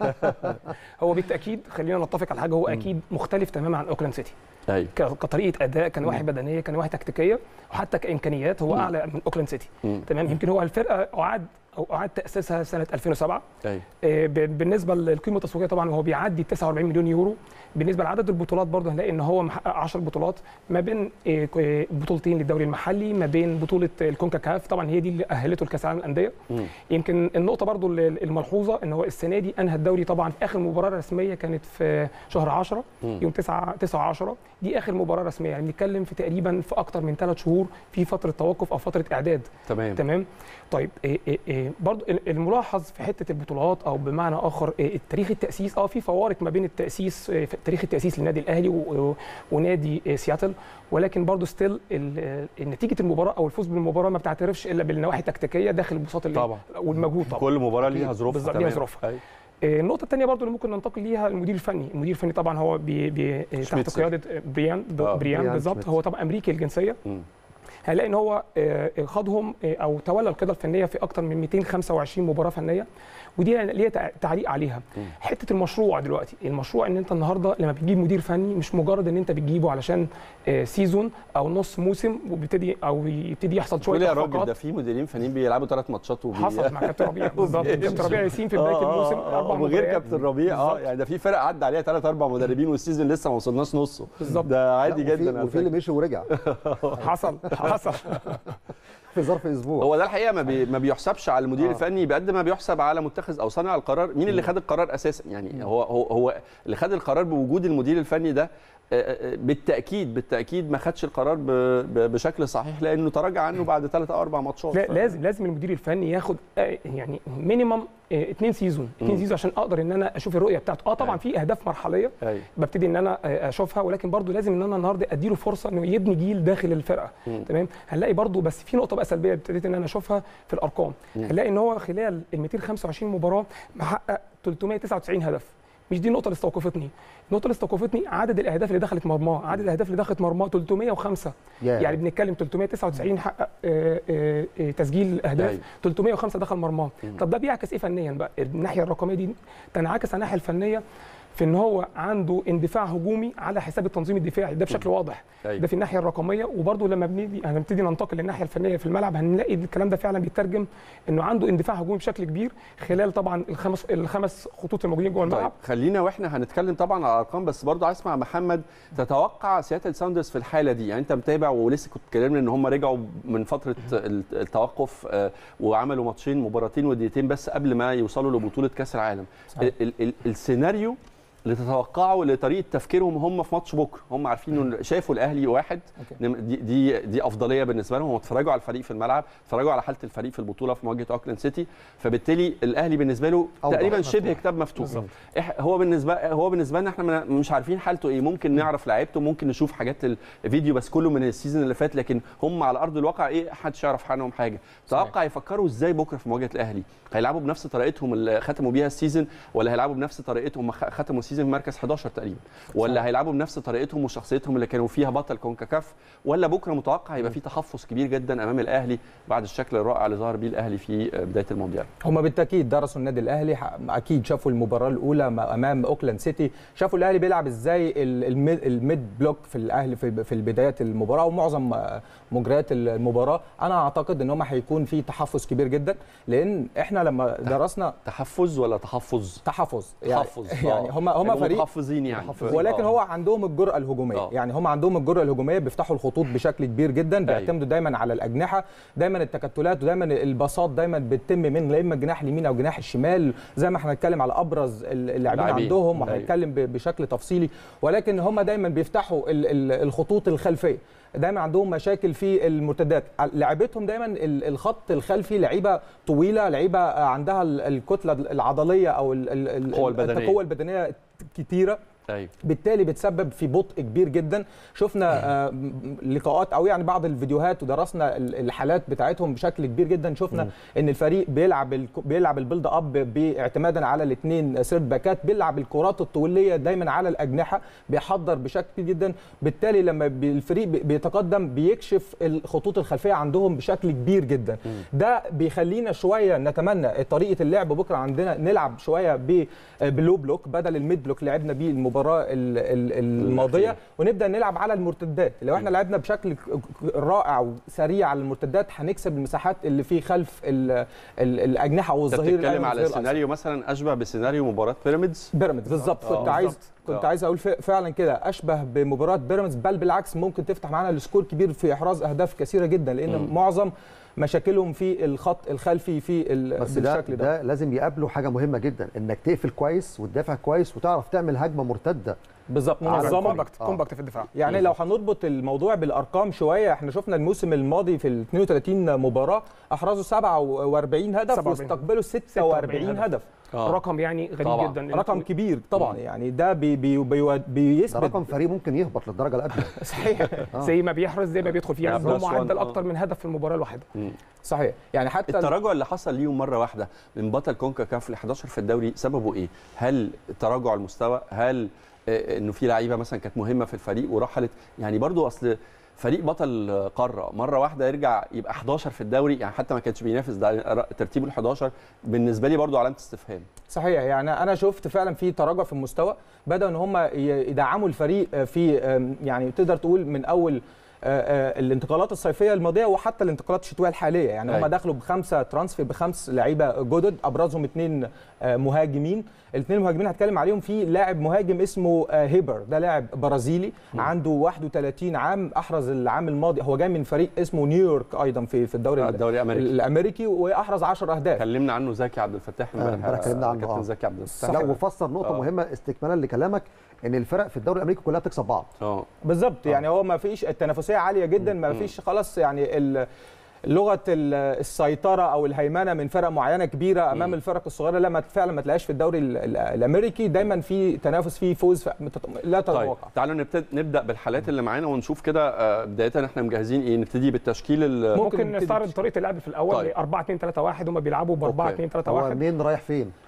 هو بالتاكيد خلينا نتفق على حاجه هو اكيد مختلف تماما عن اوكلاند سيتي ايوه ك- كطريقه اداء كنواحي بدنيه كنواحي تكتيكيه وحتى كامكانيات هو اعلى من اوكلاند سيتي مم. تمام يمكن هو الفرقه اعاد او اعاد تاسيسها سنه 2007 ايوه آه، ب- بالنسبه للقيمه التسويقيه طبعا هو بيعدي 49 مليون يورو بالنسبه لعدد البطولات برضه هنلاقي ان هو محقق 10 بطولات ما بين آه، ك- آه، بطولتين للدوري المحلي ما بين بطوله الكونكاكاف طبعا هي دي اللي اهلته لكاس العالم للانديه مم. يمكن النقطه برضو ال- الملحوظه ان هو السنه دي انهى الدوري طبعا في اخر مباراه رسميه كانت في شهر 10 مم. يوم 9 9 10 دي اخر مباراه رسميه يعني بنتكلم في تقريبا في اكتر من ثلاث شهور في فتره توقف او فتره اعداد تمام تمام طيب إيه إيه إيه برضو ال- الملاحظ في حته البطولات او بمعنى اخر إيه تاريخ التاسيس اه في فوارق ما بين التاسيس إيه، في تاريخ التاسيس للنادي الاهلي و- و- ونادي إيه، سياتل ولكن برضو ستيل نتيجه المباراه او الفوز بالمباراه ما بتعترفش الا بالنواحي التكتيكيه داخل البساط اللي طبعا. والمجهود طبعا كل مباراه ليها ظروفها بالظبط، ليها تمام. ظروفها. أيوة. آه، النقطة الثانية برضو اللي ممكن ننتقل ليها المدير الفني، المدير الفني طبعا هو بي بي آه، تحت شميتسر. قيادة آه، بريان ب- آه، بريان بريان بالظبط شميتسر. هو طبعا أمريكي الجنسية مم. هنلاقي ان هو آه، خاضهم آه، او تولى القياده الفنيه في اكثر من 225 مباراه فنيه ودي ليها تع- تعليق عليها مم. حته المشروع دلوقتي المشروع ان انت النهارده لما بتجيب مدير فني مش مجرد ان انت بتجيبه علشان آه، سيزون او نص موسم وبيبتدي او يبتدي يحصل تقول شويه يا راجل اخفاقات ده في مديرين فنيين بيلعبوا ثلاث ماتشات وبي... حصل مع كابتن ربيع بالظبط وبيمشي. كابتن ربيع ياسين في بدايه آه، الموسم آه، اربع وغير مباريات كابتن ربيع اه بالظبط. يعني ده في فرق عدى عليها ثلاث اربع مدربين والسيزون لسه ما وصلناش نصه بالظبط. ده عادي لا، وفي- جدا على وفي اللي فكرة. مشي ورجع حصل حصل في ظرف اسبوع هو ده الحقيقه ما, بي... ما بيحسبش على المدير آه. الفني بقد ما بيحسب على متخذ او صانع القرار مين اللي خد القرار اساسا يعني هو هو هو اللي خد القرار بوجود المدير الفني ده آه، آه، بالتاكيد بالتاكيد ما خدش القرار ب... ب... بشكل صحيح لانه تراجع عنه بعد ثلاث او اربع ماتشات لا ف- لازم لازم المدير الفني ياخد آه، يعني مينيمم اثنين سيزون اثنين مم. سيزون عشان اقدر ان انا اشوف الرؤيه بتاعته اه طبعا أيوة. في اهداف مرحليه أيوة. ببتدي ان انا آه، اشوفها ولكن برضو لازم ان انا النهارده اديله فرصه انه يبني جيل داخل الفرقه مم. تمام هنلاقي برضو بس في نقطه بقى سلبيه ابتديت ان انا اشوفها في الارقام مم. هنلاقي ان هو خلال ال 225 مباراه محقق 399 هدف مش دي النقطه اللي استوقفتني النقطه اللي استوقفتني عدد الاهداف اللي دخلت مرماه عدد الاهداف اللي دخلت مرماه 305 ياه. يعني بنتكلم 399 حقق آه، آه، آه، تسجيل اهداف أيوة. 305 دخل مرماه طب ده بيعكس ايه فنيا بقى الناحيه الرقميه دي تنعكس على الناحيه الفنيه في ان هو عنده اندفاع هجومي على حساب التنظيم الدفاعي ده بشكل واضح أيوة. ده في الناحيه الرقميه وبرده لما بنيجي هنبتدي ننتقل للناحيه الفنيه في الملعب هنلاقي الكلام ده فعلا بيترجم انه عنده اندفاع هجومي بشكل كبير خلال طبعا الخمس الخمس خطوط الموجودين جوه طيب الملعب خلينا واحنا هنتكلم طبعا على الارقام بس برضه عايز اسمع محمد تتوقع سياتل ساوندرز في الحاله دي يعني انت متابع ولسه كنت اتكلمنا ان هم رجعوا من فتره ال- التوقف آه، وعملوا ماتشين مباراتين ودقيقتين بس قبل ما يوصلوا لبطوله كاس العالم صحيح. ال- ال- السيناريو اللي تتوقعه لطريقه تفكيرهم هم في ماتش بكره هم عارفين انه شافوا الاهلي واحد أوكي. نم- دي دي دي افضليه بالنسبه لهم هم اتفرجوا على الفريق في الملعب اتفرجوا على حاله الفريق في البطوله في مواجهه اوكلاند سيتي فبالتالي الاهلي بالنسبه له أوضح. تقريبا شبه مفتوح. كتاب مفتوح بالظبط. إح- هو بالنسبه هو بالنسبه لنا احنا من- مش عارفين حالته ايه ممكن نعرف لعيبته ممكن نشوف حاجات الفيديو بس كله من السيزون اللي فات لكن هم على ارض الواقع ايه محدش يعرف عنهم حاجه توقع يفكروا ازاي بكره في مواجهه الاهلي هيلعبوا بنفس طريقتهم اللي ختموا بيها السيزون ولا هيلعبوا بنفس طريقتهم خ- ختموا السيزون في مركز 11 تقريبا ولا هيلعبوا بنفس طريقتهم وشخصيتهم اللي كانوا فيها بطل كونكاكاف ولا بكره متوقع يبقى في تحفظ كبير جدا امام الاهلي بعد الشكل الرائع اللي ظهر بيه الاهلي في بدايه المونديال هم بالتاكيد درسوا النادي الاهلي ح- اكيد شافوا المباراه الاولى م- امام اوكلاند سيتي شافوا الاهلي بيلعب ازاي ال- الميد, الميد بلوك في الاهلي في في بدايات المباراه ومعظم آه، مجريات المباراه انا اعتقد ان هم هيكون في تحفظ كبير جدا لان احنا لما درسنا تحفظ ولا تحفظ تحفظ يعني تحفظ يعني هم هم هيبقوا فريق متحفظين يعني ولكن آه. هو عندهم الجرأة الهجومية آه. يعني هم عندهم الجرأة الهجومية بيفتحوا الخطوط بشكل كبير جدا بيعتمدوا دايما على الأجنحة دايما التكتلات ودايما الباصات دايما بتتم من لا اما الجناح اليمين او الجناح الشمال زي ما احنا هنتكلم على ابرز اللاعبين اللاعبين. عندهم أيوة. وهنتكلم ب- بشكل تفصيلي ولكن هم دايما بيفتحوا ال- ال- الخطوط الخلفيه دايما عندهم مشاكل في المرتدات لعيبتهم دايما ال- الخط الخلفي لعيبه طويله لعيبه عندها ال- الكتله العضليه او ال- ال- ال- القوة البدنية. القوه البدنيه كتيره ايوه بالتالي بتسبب في بطء كبير جدا شفنا آه، م- لقاءات او يعني بعض الفيديوهات ودرسنا ال- الحالات بتاعتهم بشكل كبير جدا شفنا ان الفريق بيلعب الك- بيلعب البيلد اب باعتمادا على الاثنين سيرد باكات بيلعب الكرات الطوليه دايما على الاجنحه بيحضر بشكل كبير جدا بالتالي لما بي- الفريق بي- بيتقدم بيكشف الخطوط الخلفيه عندهم بشكل كبير جدا ده بيخلينا شويه نتمنى طريقه اللعب بكره عندنا نلعب شويه ب- بلو بلوك بدل الميد بلوك اللي لعبنا بيه المباراه ال- ال- الماضيه الأخيرة. ونبدا نلعب على المرتدات لو احنا لعبنا بشكل ك- ك- رائع وسريع على المرتدات هنكسب المساحات اللي في خلف ال ال الاجنحه انت والظهير بتتكلم الأيمن على والظهير الأيسر. سيناريو مثلا اشبه بسيناريو مباراه بيراميدز بيراميدز بالظبط آه، كنت عايز بالظبط. كنت آه. عايز اقول ف- فعلا كده اشبه بمباراه بيراميدز بل بالعكس ممكن تفتح معانا السكور كبير في احراز اهداف كثيره جدا لان مم. معظم مشاكلهم في الخط الخلفي في ال- بس ده, بالشكل ده, ده لازم يقابله حاجه مهمه جدا انك تقفل كويس وتدافع كويس وتعرف تعمل هجمه مرتده بالظبط على منظمه كومباكت آه. كومباكت في الدفاع يعني لو هنربط الموضوع بالارقام شويه احنا شفنا الموسم الماضي في ال 32 مباراه احرزوا 47 هدف 47. واستقبلوا 46 هدف. هدف آه. رقم يعني غريب طبعاً. جدا رقم كبير طبعا يعني ده بي بي بي ده بيثبت رقم فريق ممكن يهبط للدرجه الادنى صحيح زي ما بيحرز زي ما بيدخل فيه يعني بالظبط. هو معدل آه. اكتر من هدف في المباراه الواحده صحيح يعني حتى التراجع اللي حصل ليهم مره واحده من بطل كونكا كاف ل 11 في الدوري سببه ايه؟ هل تراجع المستوى؟ هل آه، انه في لعيبه مثلا كانت مهمه في الفريق ورحلت؟ يعني برضو اصل فريق بطل قاره مره واحده يرجع يبقى 11 في الدوري يعني حتى ما كانش بينافس ده ترتيبه ال 11 بالنسبه لي برضو علامه استفهام صحيح يعني انا شفت فعلا في تراجع في المستوى بداوا ان هم يدعموا الفريق في يعني تقدر تقول من اول آه، آه، الانتقالات الصيفيه الماضيه وحتى الانتقالات الشتويه الحاليه يعني هم أيوة. دخلوا بخمسه ترانسفير بخمس لعيبه جدد ابرزهم اثنين مهاجمين الاثنين المهاجمين هتكلم عليهم في لاعب مهاجم اسمه آه، هيبر ده لاعب برازيلي عنده 31 عام احرز العام الماضي هو جاي من فريق اسمه نيويورك ايضا في في الدوري آه، الدوري الأمريكي. الامريكي واحرز 10 اهداف كلمنا عنه زكي عبد الفتاح آه، امبارح اتكلمنا عنه، كابتن آه. زكي عبد الفتاح لا وفسر نقطه آه. مهمه استكمالا لكلامك ان الفرق في الدوري الامريكي كلها بتكسب بعض اه بالظبط يعني هو ما فيش التنافسيه عاليه جدا ما فيش خلاص يعني ال- لغه ال- السيطره او الهيمنه من فرق معينه كبيره امام الفرق الصغيره لما فعلا ما تلاقيش في الدوري ال- ال- الامريكي دايما في تنافس في فوز ف- متت- لا طيب تتوقع تعالوا نبتدي نبدا بالحالات اللي معانا ونشوف كده آه، بدايه احنا مجهزين ايه نبتدي بالتشكيل ال- ممكن ممكن نبتدي نستعرض بالتشكيل. طريقه اللعب في الاول طيب. 4 2 3 1 هم بيلعبوا ب 4 أوكي. 2 3 هو 1 مين رايح فين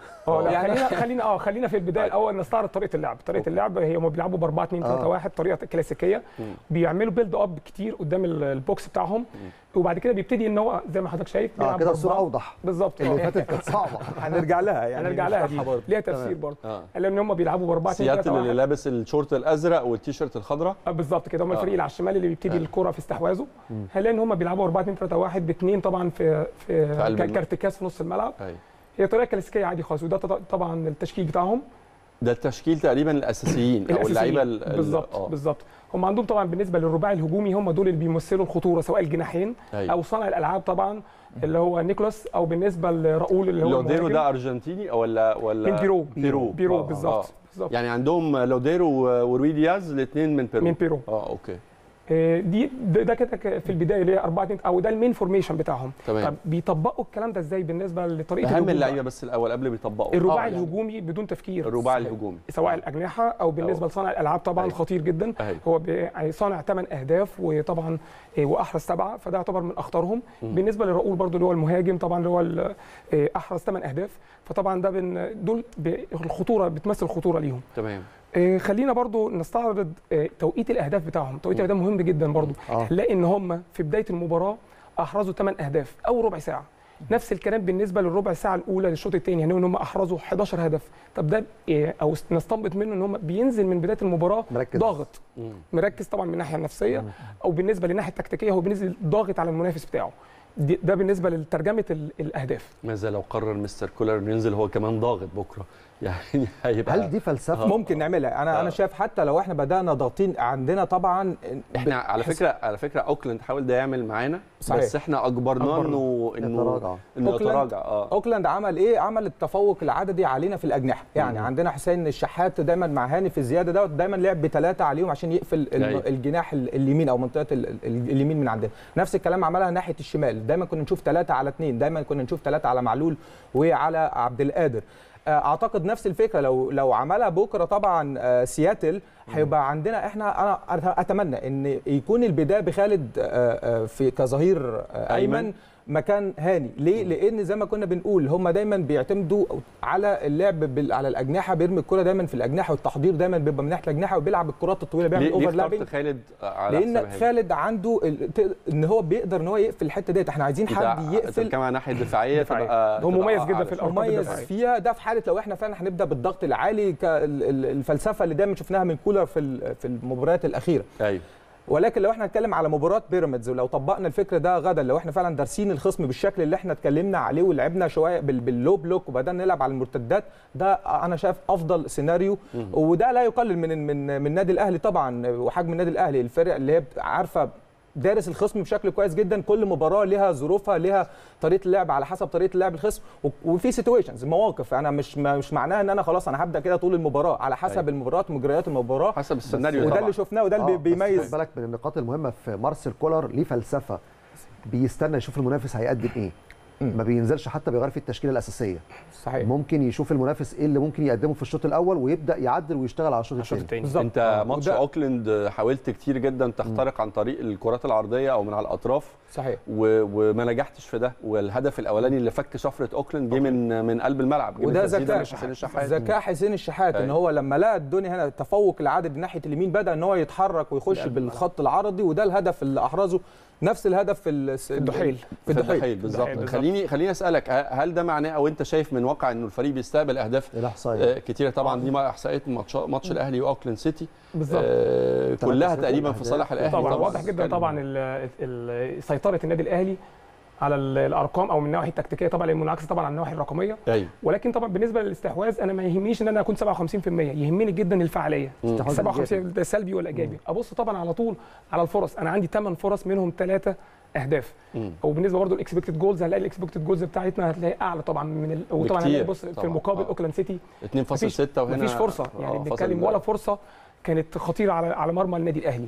اه لا يعني- خلينا خلينا اه خلينا في البدايه الاول نستعرض طريقه اللعب طريقه اللعب هي هم بيلعبوا ب 4 2 3 آه. 1 طريقه كلاسيكيه بيعملوا بيلد اب كتير قدام ال- البوكس بتاعهم وبعد كده بيبتدي ان هو زي ما حضرتك شايف اه بيلعب كده بأربعة. الصوره اوضح بالظبط اللي آه. فاتت كانت صعبه هنرجع لها يعني هنرجع لها نشرحها دي برضه. ليها تفسير برضه اه لان هم بيلعبوا ب 4 2 3 سياتل اللي 1 لابس الشورت الازرق والتيشيرت الخضراء آه، بالظبط كده هم آه. الفريق اللي على الشمال اللي بيبتدي آه. الكره في استحواذه هنلاقي ان هم بيلعبوا 4 2 3 1 باثنين طبعا في في, قلب الم- كارتكاس في نص الملعب أيوة. هي طريقه كلاسيكيه عادي خالص وده طبعا- طبعا التشكيل بتاعهم ده التشكيل تقريبا الاساسيين او اللعيبه ال- ال- بالظبط آه. بالظبط هم عندهم طبعا بالنسبه للرباعي الهجومي هم دول اللي بيمثلوا الخطوره سواء الجناحين أيوة. او صانع الالعاب طبعا اللي هو نيكولاس او بالنسبه لراؤول اللي هو لوديرو المهاجم. ده ارجنتيني أو ولا ولا من بيرو بيرو بيرو آه، بالظبط آه. بالظبط يعني عندهم لوديرو وروي دياز الاثنين من بيرو من بيرو اه اوكي آه، دي ده ده كده ك- في البدايه اللي هي 4 2 او ده المين فورميشن بتاعهم تمام. طب بيطبقوا الكلام ده ازاي بالنسبه لطريقه اهم الهجوم اللعيبه بقى؟ بس الاول قبل بيطبقوا الرباعي آه، يعني الهجومي بدون تفكير الرباعي صحيح. الهجومي سواء الاجنحه او بالنسبه أو. لصانع الالعاب طبعا أيوة. خطير جدا أيوة. هو بي- صانع 8 اهداف وطبعا آه، واحرز سبعه فده يعتبر من اخطرهم بالنسبه لراؤول برضو اللي هو المهاجم طبعا اللي هو ال- آه، احرز 8 اهداف فطبعا ده بن دول ب- الخطوره بتمثل خطوره ليهم تمام آه، خلينا برضو نستعرض آه، توقيت الاهداف بتاعهم توقيت الاهداف مهم جدا برضو آه. هنلاقي ان هم في بدايه المباراه احرزوا 8 اهداف او ربع ساعه نفس الكلام بالنسبه للربع ساعه الاولى للشوط الثاني يعني ان هم احرزوا 11 هدف طب ده إيه، او نستنبط منه ان هم بينزل من بدايه المباراه مركز. ضاغط مم. مركز طبعا من الناحيه النفسيه او بالنسبه للناحيه التكتيكيه هو بينزل ضاغط على المنافس بتاعه دي- ده بالنسبه لترجمه ال- الاهداف ماذا لو قرر مستر كولر انه ينزل هو كمان ضاغط بكره يعني هيبقى هل دي فلسفه ممكن نعملها انا آه. انا شايف حتى لو احنا بدانا ضاغطين عندنا طبعا احنا على بحس- فكره على فكره اوكلاند حاول ده يعمل معانا صحيح. بس احنا اجبرناه أجبرنا. انه انه يتراجع. انه أوكلاند- يتراجع اه اوكلاند عمل ايه عمل التفوق العددي علينا في الاجنحه يعني مم. عندنا حسين الشحات دايما مع هاني في الزياده دوت دايما لعب بثلاثه عليهم عشان يقفل ال- أيوة. الجناح ال- اليمين او منطقه ال- ال- اليمين من عندنا نفس الكلام عملها ناحيه الشمال دايما كنا نشوف ثلاثه على اثنين دايما كنا نشوف ثلاثه على معلول وعلى عبد القادر آه، اعتقد نفس الفكره لو لو عملها بكره طبعا آه، سياتل هيبقى عندنا احنا انا اتمنى ان يكون البدايه بخالد آه، آه، في كظهير آه، أيمن. ايمن مكان هاني ليه لان زي ما كنا بنقول هم دايما بيعتمدوا على اللعب بال... على الاجنحه بيرمي الكره دايما في الاجنحه والتحضير دايما بيبقى من ناحيه الاجنحه وبيلعب الكرات الطويله بيعمل ليه ليه اوفر اخترت خالد على لان حساب هاني؟ خالد عنده ال... ت- ان هو بيقدر ان هو يقفل الحته ديت احنا عايزين انت حد يقفل بتتكلم عن ناحيه دفاعيه دفاعية. تبقى هو تبقى مميز جدا أعلى في شوية. الأرقام مميز الدفاعية. فيها ده في حاله لو احنا فعلا هنبدا بالضغط العالي كالفلسفه اللي دايما شفناها من كولر في ال- في المباريات الاخيره ايوه ولكن لو احنا هنتكلم على مباراه بيراميدز ولو طبقنا الفكر ده غدا لو احنا فعلا دارسين الخصم بالشكل اللي احنا اتكلمنا عليه ولعبنا شويه بال- باللو بلوك وبدانا نلعب على المرتدات ده انا شايف افضل سيناريو وده لا يقلل من من من النادي الاهلي طبعا وحجم النادي الاهلي الفرق اللي هي بت- عارفه دارس الخصم بشكل كويس جدا كل مباراه ليها ظروفها ليها طريقه اللعب على حسب طريقه اللعب الخصم و- وفي سيتويشنز مواقف انا مش ما- مش معناها ان انا خلاص انا هبدا كده طول المباراه على حسب أيوة. المباراه مجريات المباراه حسب السيناريو وده طبعا اللي شفناه وده اللي آه، بي- بس بيميز خد بالك من النقاط المهمه في مارسيل كولر ليه فلسفه بيستنى يشوف المنافس هيقدم ايه ما بينزلش حتى بيغير في التشكيله الاساسيه صحيح ممكن يشوف المنافس ايه اللي ممكن يقدمه في الشوط الاول ويبدا يعدل ويشتغل على الشوط الشوط الثاني الثاني بالظبط انت آه، ماتش وده- اوكلاند حاولت كتير جدا تخترق عن طريق الكرات العرضيه او من على الاطراف صحيح و... وما نجحتش في ده والهدف الاولاني اللي فك شفره اوكلاند جه من من قلب الملعب جه من وده تسديدة ذكاء من حسين الشحات ذكاء حسين الشحات ان أيوة. هو لما لقى الدنيا هنا تفوق العدد ناحيه اليمين بدا ان هو يتحرك ويخش بالخط العرضي وده الهدف اللي احرزه نفس الهدف في ال- الدحيل. في الدحيل الدحيل بالظبط الدحيل بالظبط. خليني خليني اسالك ه- هل ده معناه او انت شايف من واقع انه الفريق بيستقبل اهداف الاحصائيه آه، كتيره طبعا دي ما احصائيات ماتش ماتش الاهلي واوكلاند سيتي بالظبط آه، طبعاً كلها بس تقريبا في الأهداف صالح الاهلي طبعا واضح جدا بتتكلم. طبعا ال- ال- سيطره النادي الاهلي على ال- الارقام او من الناحيه التكتيكيه طبعا المنعكسه طبعا على النواحي الرقميه ايوه ولكن طبعا بالنسبه للاستحواذ انا ما يهمنيش ان انا اكون 57% يهمني جدا الفعاليه استحواذ 57 ده سلبي ولا ايجابي ابص طبعا على طول على الفرص انا عندي 8 فرص منهم ثلاثه اهداف مم. وبالنسبه برضه الاكسبكتد جولز هنلاقي الاكسبكتد جولز بتاعتنا هتلاقي اعلى طبعا من ال... وطبعا بكتير هنلاقي بص في طبعاً. المقابل آه. اوكلاند سيتي 2.6 وهنا مفيش فرصه يعني آه، بنتكلم فصل ولا فرصه كانت خطيره على على مرمى النادي الاهلي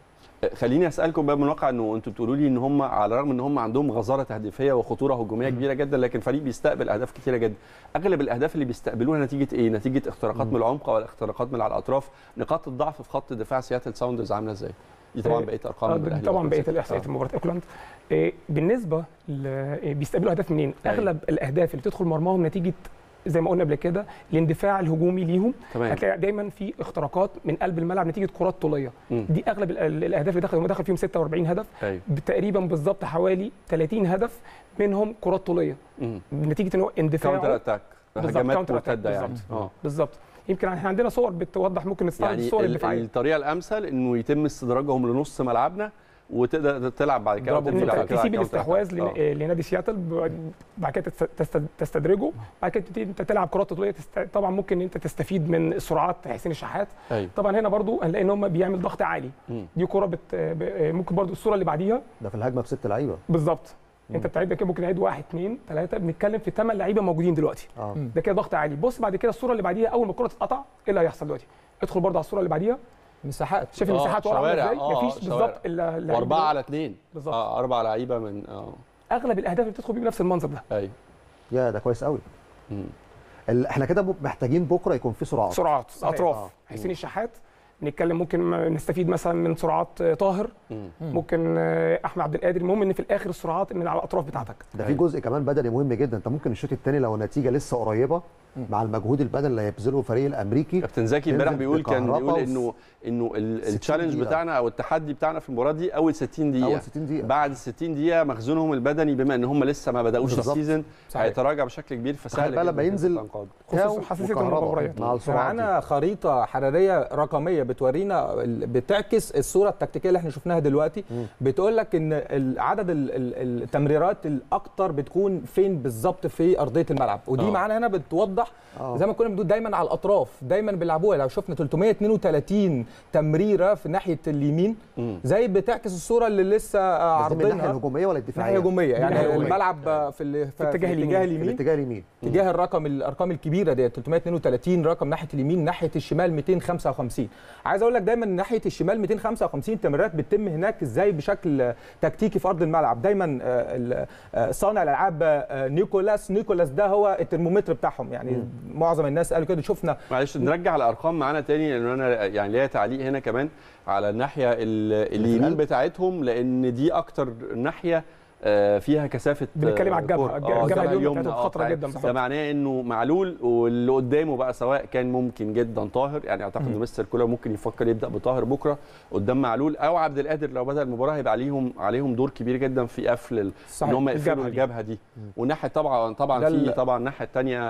خليني اسالكم بقى من واقع انه انتوا بتقولوا لي ان هم على الرغم ان هم عندهم غزاره تهديفيه وخطوره هجوميه كبيره جدا لكن فريق بيستقبل اهداف كتيره جدا اغلب الاهداف اللي بيستقبلوها نتيجه ايه نتيجه اختراقات من العمق ولا اختراقات من على الاطراف نقاط الضعف في خط دفاع سياتل ساوندرز عامله ازاي دي طبعا آه، بقيه آه، ارقام دي الأهلي طبعا وأوكلاند بقيه سيتي. الاحصائيات آه. مباراه اوكلاند آه، بالنسبه ل- آه، بيستقبلوا اهداف منين؟ أيوة. اغلب الاهداف اللي بتدخل مرماهم نتيجه زي ما قلنا قبل كده الاندفاع الهجومي ليهم تمام. هتلاقي دايما في اختراقات من قلب الملعب نتيجه كرات طوليه مم. دي اغلب ال- ال- الاهداف اللي دخلوا هم دخل فيهم 46 هدف ايوه تقريبا بالظبط حوالي 30 هدف منهم كرات طوليه مم. نتيجه ان هو اندفاع كاونتر اتاك بالظبط، هجمات counter attack مرتده يعني بالظبط. اه بالظبط يمكن احنا عندنا صور بتوضح ممكن نستعرض يعني الصور ال- الدفاعيه الطريقه الامثل انه يتم استدراجهم لنص ملعبنا وتقدر تلعب بعد كده ضربوا وتبني بعد انت كده على تسيب الكاونتر الاستحواذ أتاك. لن- لنادي سياتل ب- بعد كده تست- تست- تستدرجه بعد كده تبتدي انت تلعب كرات طوليه تست... طبعا ممكن انت تستفيد من سرعات حسين الشحات آه. ايوه طبعا هنا برضو هنلاقي ان هم بيعمل ضغط عالي مم. دي كره بت... ب- ممكن برضو الصوره اللي بعديها ده في الهجمه بست لعيبه بالظبط انت بتعد كده ممكن نعيد واحد اثنين ثلاثه بنتكلم في ثمان لعيبه موجودين دلوقتي اه ده كده ضغط عالي بص بعد كده الصوره اللي بعديها اول ما الكره تتقطع ايه اللي هيحصل دلوقتي ادخل برضو على الصوره اللي بعديها مساحات شايف آه، المساحات ورا عامله شوارع، ازاي آه، مفيش شوارع. بالظبط الا لعيب واربعه دول. على اثنين بالظبط. اه اربع لعيبه من اه اغلب الاهداف اللي بتدخل بيه بنفس المنظر ده ايوه يا ده كويس قوي مم. ال- احنا كده ب- محتاجين بكره يكون في سرعات سرعات صحيح. اطراف آه. حسين الشحات نتكلم ممكن م- نستفيد مثلا من سرعات آه، طاهر مم. ممكن آه، احمد عبد القادر المهم ان في الاخر السرعات من على الاطراف بتاعتك ده في أيوة. جزء كمان بدني مهم جدا انت ممكن الشوط الثاني لو النتيجه لسه قريبه مع المجهود البدني اللي هيبذله الفريق الامريكي كابتن زكي امبارح تنزل بيقول كان بكهربا بيقول وس- انه انه ال- 60 التشالنج دقيقة. بتاعنا او التحدي بتاعنا في المباراه دي اول 60 دقيقه اول 60 دقيقه بعد ال 60 دقيقه مخزونهم البدني بما ان هم لسه ما بداوش بالظبط. السيزون صحيح. هيتراجع بشكل كبير فسهل تخيل بقى جداً لما في ينزل التنقاض. خصوصا تاو حساسيه وكهربا المباريات مع السرعات دي. معانا خريطه حراريه رقميه بتورينا ال- بتعكس الصوره التكتيكيه اللي احنا شفناها دلوقتي بتقول لك ان ال- عدد ال- ال- التمريرات الاكتر بتكون فين بالظبط في ارضيه الملعب ودي آه. معانا هنا بتوضح آه. زي ما كنا بنقول دايما على الاطراف دايما بيلعبوها لو شفنا 332 تمريره في ناحيه اليمين مم. زي بتعكس الصوره اللي لسه آه، بس دي من الناحيه عارضينها الهجوميه ولا ناحيه الدفاعيه؟ هجوميه يعني ناحية هجومية. الملعب آه، في ال- في اتجاه اليمين. اتجاه في اليمين الاتجاه اليمين تجاه الرقم الارقام الكبيره ديت 332 رقم ناحيه اليمين ناحيه الشمال 255 عايز اقول لك دايما ناحيه الشمال 255 تمريرات بتتم هناك ازاي بشكل تكتيكي في ارض الملعب دايما آه، ال- آه، صانع الالعاب آه، نيكولاس نيكولاس ده هو الترمومتر بتاعهم يعني معظم الناس قالوا كده شفنا معلش نرجع الارقام معانا تاني لان انا يعني ليا تعليق هنا كمان على الناحيه ال- اليمين القلب. بتاعتهم لان دي اكتر ناحيه آه، فيها كثافه بنتكلم آه، على الجبهة. كرة. الج- آه، الجبهة اليمنى اليمنى، بتاعتهم آه، خطرة بتاعت- جدا بالظبط. ده معناه انه معلول واللي قدامه بقى سواء كان ممكن جدا طاهر يعني اعتقد ان مستر كولر ممكن يفكر يبدا بطاهر بكره قدام معلول او عبد القادر لو بدا المباراه هيبقى عليهم عليهم دور كبير جدا في قفل ال- صحيح. ان هم يقفلوا الجبهة دي. الجبهه دي والناحيه طبعا طبعا ده في ال- طبعا الناحيه الثانيه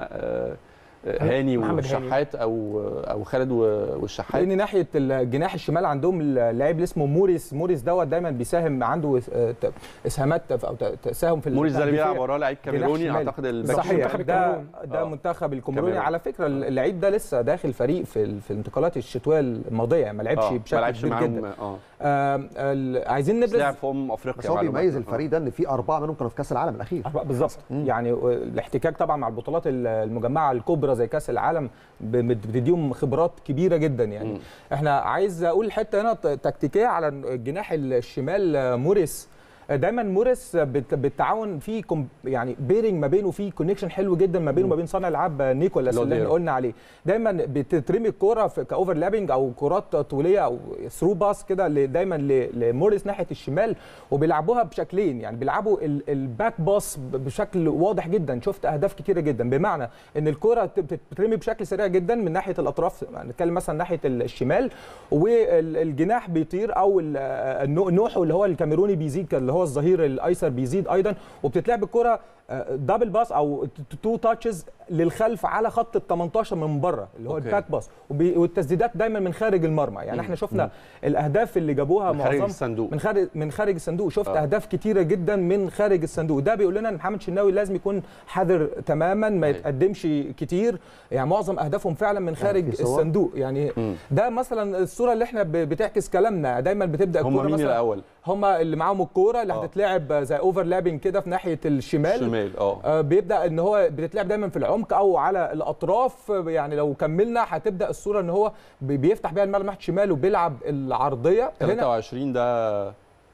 هاني محمد هاني. والشحات او او خالد و- والشحات لان ناحيه الجناح الشمال عندهم اللاعب اللي اسمه موريس موريس دوت دايما بيساهم عنده آه، ت- اسهامات او ت- تساهم في موريس ده اللي التهديفية. بيلعب وراه لعيب جناح كاميروني شمال. اعتقد الباك صحيح. شمال. منتخب ده الكاميرون. ده آه. منتخب الكاميروني كاميرون. على فكره اللعيب ده لسه داخل فريق في ال- في الانتقالات الشتويه الماضيه يعني ما لعبش آه، ما بشكل لعبش كبير معاهم جدا اه آم، ال- عايزين بس نبرز لعب في امم افريقيا بس هو معلومات. بيميز آه. الفريق ده ان في اربعه منهم كانوا في كاس العالم الاخير أربعة بالظبط يعني الاحتكاك طبعا مع البطولات المجمعه الكبرى زي كاس العالم ب- بتديهم خبرات كبيره جدا يعني مم. احنا عايز اقول حته هنا ت- تكتيكيه على الجناح الشمال آه، موريس آه، دايما موريس بت- بالتعاون في كوم- يعني بيرنج ما بينه في كونكشن حلو جدا ما بينه وما بين صانع العاب آه، نيكولاس اللي احنا لوديرو. قلنا عليه دايما بتترمي الكوره في كاوفرلابنج او كرات طوليه او ثرو باس كده ل- دايما ل- لموريس ناحيه الشمال وبيلعبوها بشكلين يعني بيلعبوا ال- الباك باس ب- بشكل واضح جدا شفت اهداف كتيره جدا بمعنى ان الكره ت- بتترمي بشكل سريع جدا من ناحيه الاطراف نتكلم مثلا ناحيه الشمال والجناح بيطير او ال- النو- نوحو اللي هو الكاميروني بيزيد اللي هو الظهير الايسر بيزيد ايضا وبتتلعب الكره دبل باس او تو تاتشز للخلف على خط ال 18 من بره اللي هو أوكي. الباك باس وبي- والتسديدات دايما من خارج المرمى يعني احنا شفنا الاهداف اللي جابوها من خارج معظم الصندوق. من خارج من خارج الصندوق شفت آه. اهداف كتيره جدا من خارج الصندوق ده بيقول لنا ان محمد شناوي لازم يكون حذر تماما ما أيوة. يتقدمش كتير يعني معظم اهدافهم فعلا من خارج في صور؟ الصندوق يعني مم. ده مثلا الصوره اللي احنا ب- بتعكس كلامنا دايما بتبدا هم الكوره مين مثلا الاول هم اللي معاهم الكوره اللي آه. هتتلعب زي اوفرلابنج كده في ناحيه الشمال الشمال اه آه، بيبدا ان هو بتتلعب دايما في العمق او على الاطراف آه، يعني لو كملنا هتبدا الصوره ان هو بي- بيفتح بيها الملعب ناحيه الشمال وبيلعب العرضيه هنا 23 ده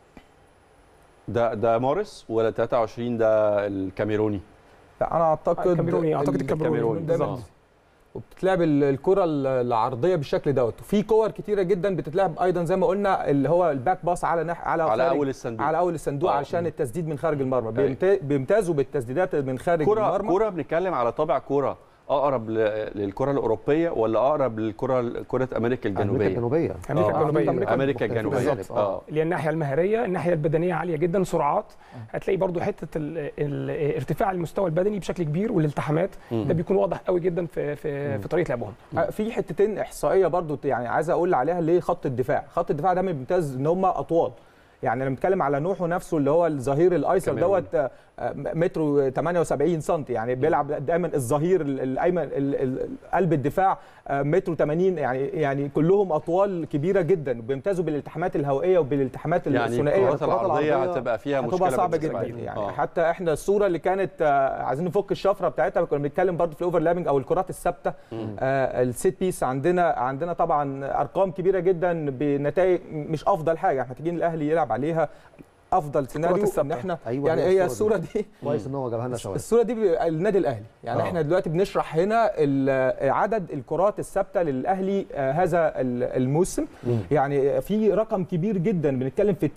ده ده موريس ولا 23 ده الكاميروني انا اعتقد الكاميروني اعتقد ال- الكاميروني الكاميروني، دايما بالظبط. وبتتلعب ال- الكره ال- العرضيه بالشكل دوت وفي كور كتيره جدا بتتلعب ايضا زي ما قلنا اللي هو الباك باس على نح... على على خارج- اول الصندوق على اول الصندوق آه. علشان التسديد من خارج المرمى أيوة. بيمت- بيمتازوا بالتسديدات من خارج كرة المرمى كرة بنتكلم على طابع كرة اقرب ل- للكره الاوروبيه ولا اقرب للكره كره امريكا امريكا الجنوبيه الجنوبيه امريكا آه. الجنوبيه أمريكا امريكا الجنوبيه بالظبط. اه اللي هي الناحيه المهاريه الناحيه البدنيه عاليه جدا سرعات هتلاقي برضو حته ال- ال- ارتفاع المستوى البدني بشكل كبير والالتحامات ده بيكون واضح قوي جدا في في, في طريقه لعبهم آه، في حتتين احصائيه برضو يعني عايز اقول عليها ليه خط الدفاع خط الدفاع ده بيمتاز ان هم اطوال يعني لما بنتكلم على نوحو نفسه اللي هو الظهير الايسر كمان. دوت آه، آه، مترو 78 سم يعني بيلعب دايما الظهير ال- الايمن ال- ال- قلب الدفاع آه، مترو 80 يعني يعني كلهم اطوال كبيره جدا وبيمتازوا بالالتحامات الهوائيه وبالالتحامات يعني الثنائيه الكرات العرضيه العرضية هتبقى فيها مشكله هتبقى صعبه بالنسبة جدا لهم. يعني آه. حتى احنا الصوره اللي كانت آه، عايزين نفك الشفره بتاعتها كنا بنتكلم برضو في الاوفرلابنج او الكرات الثابته آه السيت بيس عندنا عندنا طبعا ارقام كبيره جدا بنتائج مش افضل حاجه احنا محتاجين الاهلي يلعب عليها افضل سيناريو ان الثابتة. احنا أيوة، يعني هي هي الصورة الصوره دي كويس ان هو جابها لنا شويه الصوره دي بيبقى النادي الاهلي يعني آه. احنا دلوقتي بنشرح هنا ال- عدد الكرات الثابته للاهلي آه، هذا ال- الموسم يعني في رقم كبير جدا بنتكلم في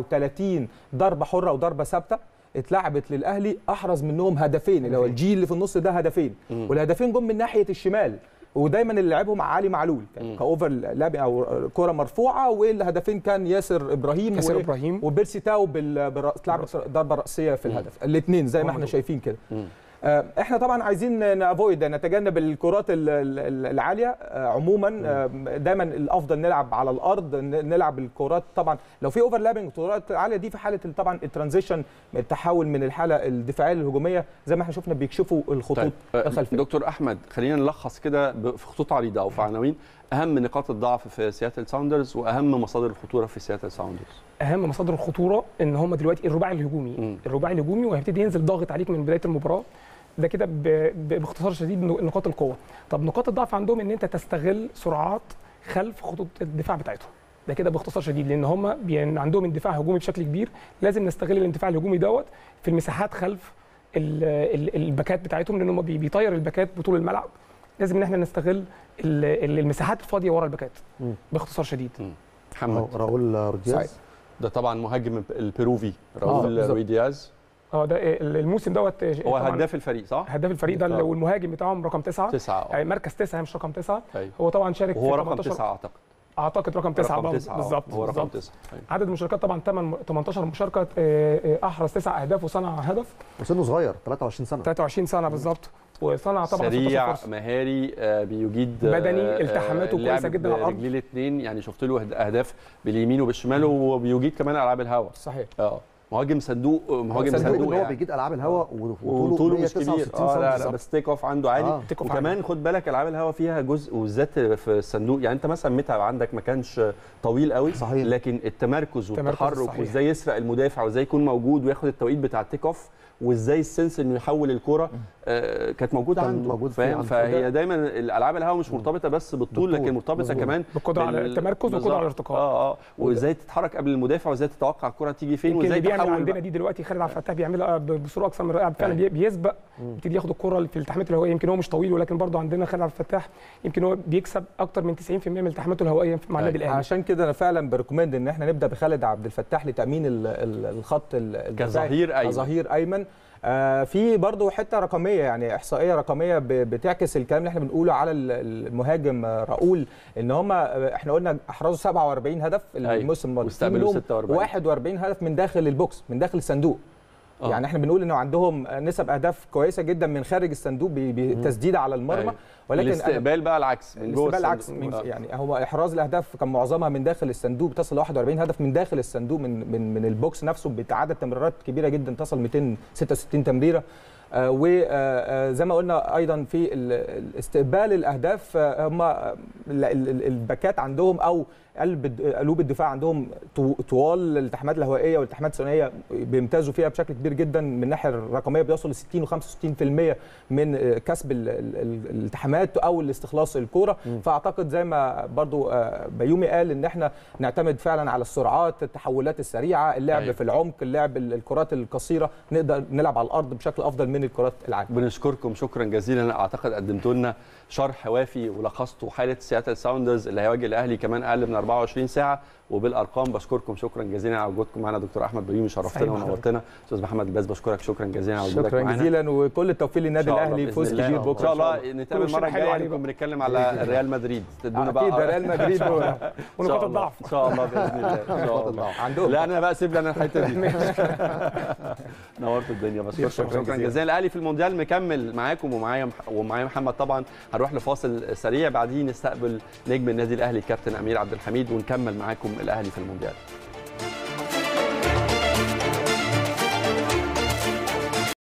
39 ضربه حره وضربه ثابته اتلعبت للاهلي احرز منهم هدفين اللي هو الجي اللي في النص ده هدفين والهدفين جم من ناحيه الشمال ودايما اللي لعبهم علي معلول كان كاوفر لعب او كره مرفوعه والهدفين كان ياسر ابراهيم ياسر و- إبراهيم. وبيرسي تاو بال- بالر- اتلعبت ضربه راسيه في الهدف الاثنين زي ما احنا شايفين كده آه، احنا طبعا عايزين نافويد نتجنب الكرات ال- ال- العاليه آه، عموما آه، دايما الافضل نلعب على الارض ن- نلعب الكرات طبعا لو في اوفرلابنج كرات عاليه دي في حاله طبعا الترانزيشن التحول من الحاله الدفاعيه للهجوميه زي ما احنا شفنا بيكشفوا الخطوط طيب آه، الخلفيه دكتور احمد خلينا نلخص كده ب- في خطوط عريضه او في عناوين اهم نقاط الضعف في سياتل ساوندرز واهم مصادر الخطوره في سياتل ساوندرز اهم مصادر الخطوره ان هم دلوقتي الرباعي الهجومي مم. الرباعي الهجومي وهيبتدي ينزل ضاغط عليك من بدايه المباراه ده كده ب- ب- باختصار شديد نقاط القوه طب نقاط الضعف عندهم ان انت تستغل سرعات خلف خطوط الدفاع بتاعتهم ده كده باختصار شديد لان هم بي- عندهم اندفاع هجومي بشكل كبير لازم نستغل الاندفاع الهجومي دوت في المساحات خلف ال- ال- الباكات بتاعتهم لان هم بي- بيطير الباكات بطول الملعب لازم ان احنا نستغل ال- ال- المساحات الفاضيه ورا الباكات مم. باختصار شديد محمد راؤول سعيد. رودياز ده طبعا مهاجم البيروفي آه، راؤول بالظبط. روي دياز اه ده الموسم دوت هو طبعاً هداف الفريق صح؟ هداف الفريق ده آه. والمهاجم بتاعهم رقم تسعة تسعة يعني اه مركز تسعة مش رقم تسعة أيوة. هو طبعا شارك وهو في رقم 18 تسعة اعتقد اعتقد رقم تسعة رقم برضه. تسعة آه. بالظبط هو رقم بالظبط. تسعة أيوة. عدد المشاركات طبعا 8 18 مشاركه آه، آه، احرز تسع اهداف وصنع هدف وسنه صغير 23 سنه 23 سنه بالظبط وصنع طبعا 16 سريع فرصه مهاري آه، بيجيد بدني، آه، التحاماته لعب كويسة جداً على الأرض. برجليه الاثنين يعني شفت له أهد- اهداف باليمين وبالشمال وبيجيد كمان العاب الهوا صحيح اه مهاجم صندوق مهاجم صندوق صندوق ان هو يعني. بيجيد العاب الهواء وطوله وطوله مش 169 كبير اه لا لا سم. بس تيك اوف عنده عالي آه. تيك أوف وكمان خد بالك العاب الهوا فيها جزء وبالذات في الصندوق يعني انت مثلا متعب عندك ما كانش طويل قوي صحيح. لكن التمركز التمركز والتحرك صحيح. وازاي يسرق المدافع وازاي يكون موجود وياخد التوقيت بتاع التيك اوف وازاي السنس انه يحول الكره آه كانت موجوده كان عنده موجود في فاهم عنده. فهي دايما الالعاب الهوا مش مرتبطه بس بالطول بالطول. لكن مرتبطه مظبوط. كمان بالقدره على بال- التمركز والقدره بالظبط. على الارتقاء اه اه وازاي تتحرك قبل المدافع وازاي تتوقع الكره تيجي فين يمكن وازاي اللي بيعمل تحول عندنا بقى. دي دلوقتي خالد عبد الفتاح بيعملها ب- بصوره اكثر من رائعه فعلا أيوة. بي- بيسبق بيبتدي ياخد الكره في التحامات الهوائيه يمكن هو مش طويل ولكن برضه عندنا خالد عبد الفتاح يمكن هو بيكسب اكثر من 90% من التحاماته الهوائيه مع النادي الاهلي عشان كده انا فعلا بريكومند ان احنا نبدا بخالد عبد الفتاح لتامين ال- ال- الخط ال- الدفاعي كظهير أيمن. كظهير ايمن آه في برضو حته رقميه يعني احصائيه رقميه ب- بتعكس الكلام اللي احنا بنقوله على ال- المهاجم آه، راؤول ان هم احنا قلنا احرزوا 47 هدف أيوة. الموسم الماضي واستقبلوا في منهم 46. 41 هدف من داخل البوكس من داخل الصندوق آه. يعني احنا بنقول انه عندهم نسب اهداف كويسه جدا من خارج الصندوق ب- بتسديده على المرمى أيوة. ولكن أنا- الاستقبال بقى العكس من جوه الاستقبال العكس الصندوق. من آه. يعني هو احراز الاهداف كان معظمها من داخل الصندوق بتصل ل 41 هدف من داخل الصندوق من من من البوكس نفسه بعدد تمريرات كبيره جدا تصل 266 تمريره وزي ما قلنا ايضا في ال- ال- استقبال الاهداف آه، هم آه، ال- ال- الباكات عندهم او قلب الد- قلوب الدفاع عندهم طو- طوال الالتحامات الهوائيه والالتحامات الثنائيه بيمتازوا فيها بشكل كبير جدا من الناحيه الرقميه بيوصلوا ل 60 و65% من آه، كسب ال- ال- ال- الالتحامات او الاستخلاص الكوره فاعتقد زي ما برضو آه، بيومي قال ان احنا نعتمد فعلا على السرعات التحولات السريعه اللعب أيوة. في العمق اللعب ال- الكرات القصيره نقدر نلعب على الارض بشكل افضل من الكرات العاليه بنشكركم شكرا جزيلا اعتقد قدمتوا لنا شرح وافي ولخصتوا حاله سياتل ساوندرز اللي هيواجه الاهلي كمان اقل من 24 ساعه وبالارقام بشكركم شكرا جزيلا على وجودكم معنا دكتور احمد بريمي شرفتنا سعيد ونورتنا استاذ محمد الباز بشكرك شكرا جزيلا على وجودك شكرا معانا جزيلا وكل التوفيق للنادي إن شاء الله الاهلي بإذن فوز الله. كبير بكره ان شاء الله نتقابل كل شيء المره حلو الجايه عليه نكون بقى. بنتكلم على ريال مدريد تدونا بقى اكيد ده ريال مدريد إن ونقاط شاء الله. الضعف. ان شاء الله باذن الله ان شاء الله عندهم لا انا بقى سيب لي انا الحته دي نورت الدنيا بشكرك شكراً شكرا جزيلاً. جزيلا الاهلي في المونديال مكمل معاكم ومعايا ومعايا محمد طبعا هنروح لفاصل سريع بعدين نستقبل نجم النادي الاهلي الكابتن امير عبد الحميد ونكمل معاكم الاهلي في المونديال